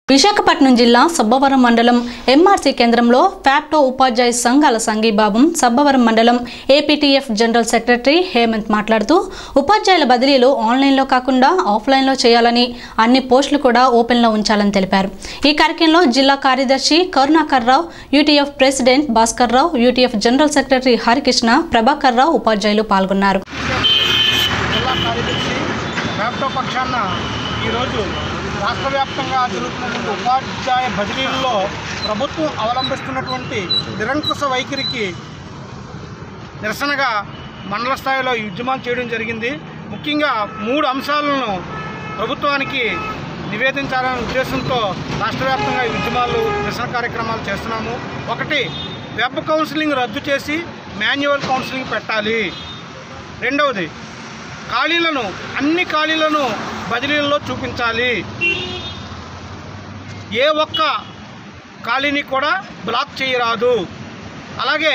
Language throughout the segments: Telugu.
విశాఖపట్నం జిల్లా సబ్బవరం మండలం ఎంఆర్సీ కేంద్రంలో ఫ్యాప్టో ఉపాధ్యాయ సంఘాల సంఘీభావం సబ్బవరం మండలం ఏపీటీఎఫ్ జనరల్ సెక్రటరీ హేమంత్ మాట్లాడుతూ ఉపాధ్యాయుల బదిలీలు ఆన్లైన్లో కాకుండా ఆఫ్లైన్లో చేయాలని అన్ని పోస్టులు కూడా ఓపెన్లో ఉంచాలని తెలిపారు ఈ కార్యక్రమంలో జిల్లా కార్యదర్శి Karunakar Rao UTF president Bhaskar Rao UTF general secretary Harikrishna Prabhakar Rao ఉపాధ్యాయులు పాల్గొన్నారు జిల్లా కార్యదర్శి ల్యాప్టాప్ పక్షాన ఈరోజు రాష్ట్ర వ్యాప్తంగా జరుగుతున్నటువంటి ఉపాధ్యాయ బదిలీల్లో ప్రభుత్వం అవలంబిస్తున్నటువంటి నిరంకుశ వైఖరికి నిరసనగా మండల స్థాయిలో ఈ ఉద్యమాలు చేయడం జరిగింది ముఖ్యంగా మూడు అంశాలను ప్రభుత్వానికి నివేదించాలనే ఉద్దేశంతో రాష్ట్ర వ్యాప్తంగా ఈ ఉద్యమాలు నిరసన కార్యక్రమాలు చేస్తున్నాము ఒకటి వెబ్ కౌన్సిలింగ్ రద్దు చేసి మాన్యువల్ కౌన్సిలింగ్ పెట్టాలి రెండవది ఖాళీలను అన్ని ఖాళీలను బదిలీల్లో చూపించాలి ఏ ఒక్క ఖాళీని కూడా బ్లాక్ చేయరాదు అలాగే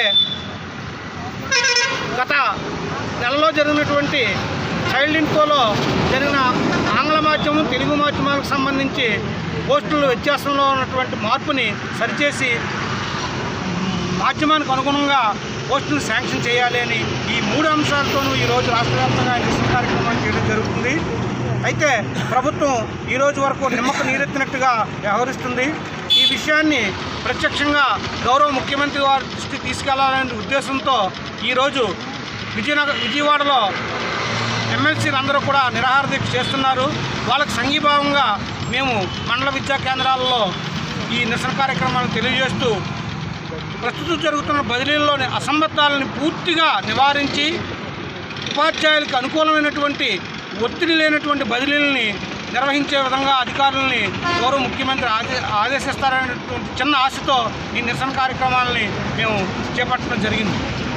గత నెలలో జరిగినటువంటి చైల్డ్ ఇన్ఫోలో జరిగిన ఆంగ్ల మాధ్యమం తెలుగు మాధ్యమాలకు సంబంధించి పోస్టుల వ్యత్యాసంలో ఉన్నటువంటి మార్పుని సరిచేసి మాధ్యమానికి అనుగుణంగా పోస్టులు శాంక్షన్ చేయాలి అని ఈ మూడు అంశాలతోనూ ఈరోజు రాష్ట్ర వ్యాప్తంగా నిరసన కార్యక్రమాలు చేయడం జరుగుతుంది అయితే ప్రభుత్వం ఈ రోజు వరకు నిమ్మకు నీరెత్తినట్టుగా వ్యవహరిస్తుంది ఈ విషయాన్ని ప్రత్యక్షంగా గౌరవ ముఖ్యమంత్రి వారి దృష్టి తీసుకెళ్లాలనే ఉద్దేశంతో ఈరోజు విజయనగర విజయవాడలో ఎమ్మెల్సీలు అందరూ కూడా నిరాహార దీక్ష చేస్తున్నారు వాళ్ళకి సంఘీభావంగా మేము మండల విద్యా కేంద్రాలలో ఈ నిరసన కార్యక్రమాలను తెలియజేస్తూ ప్రస్తుతం జరుగుతున్న బదిలీల్లోని అసంబద్ధాలను పూర్తిగా నివారించి ఉపాధ్యాయులకు అనుకూలమైనటువంటి ఒత్తిడి లేనటువంటి బదిలీలని నిర్వహించే విధంగా అధికారులని గౌరవ ముఖ్యమంత్రి ఆదే ఆదేశిస్తారనేటువంటి చిన్న ఆశతో ఈ నిరసన కార్యక్రమాలని మేము చేపట్టడం జరిగింది